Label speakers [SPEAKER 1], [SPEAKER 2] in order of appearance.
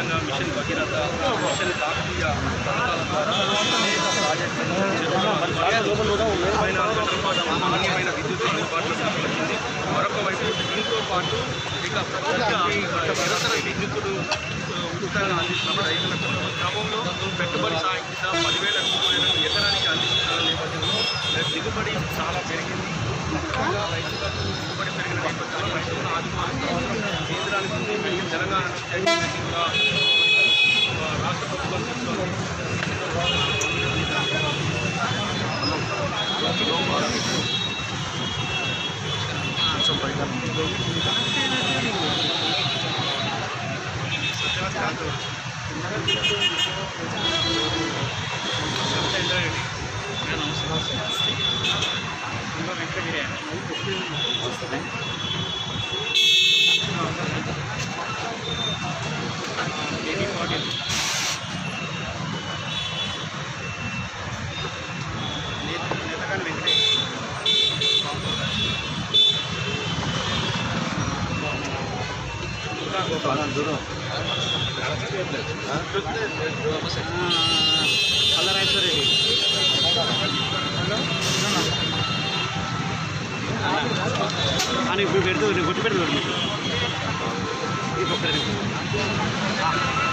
[SPEAKER 1] అదేవిధంగా machine Bhagiratha machine Kakatiya పథకాల ద్వారా అనేక ప్రాజెక్టులను చెరువులు ఇరవై నాలుగు గంటల పాటు నాణ్యమైన విద్యుత్ అందుబాటులో తీసుకొచ్చింది మరొక వైపు దీంతో పాటు ఇక ప్రకృతిగా నిరంతర విద్యుత్తుడు ఆ, ఉచితంగా అందిస్తున్న రైతులకు క్రమంలో పెట్టుబడి సాయం కింద పదివేల రూపాయలను ఎకరానికి అందిస్తున్న నేపథ్యంలో దిగుబడి చాలా పెరిగింది ముఖ్యంగా రైతులకు దిగుబడి పెరిగిన నేపథ్యంలో రైతులను ఆదుకోవాల్సిన అవసరం కేంద్రానికి ఉంది మరియు తెలంగాణ నుంచి అయితే కూడా ఆ, రాష్ట్ర ప్రభుత్వం చెప్తోంది నేతగాని వెంకటేష్
[SPEAKER 2] అల్లరాజేశ్వరరెడ్డి అని ఇప్పుడు పెడుతూ నేను గుర్తు పెడుతుంది ఇది ఒక్కరి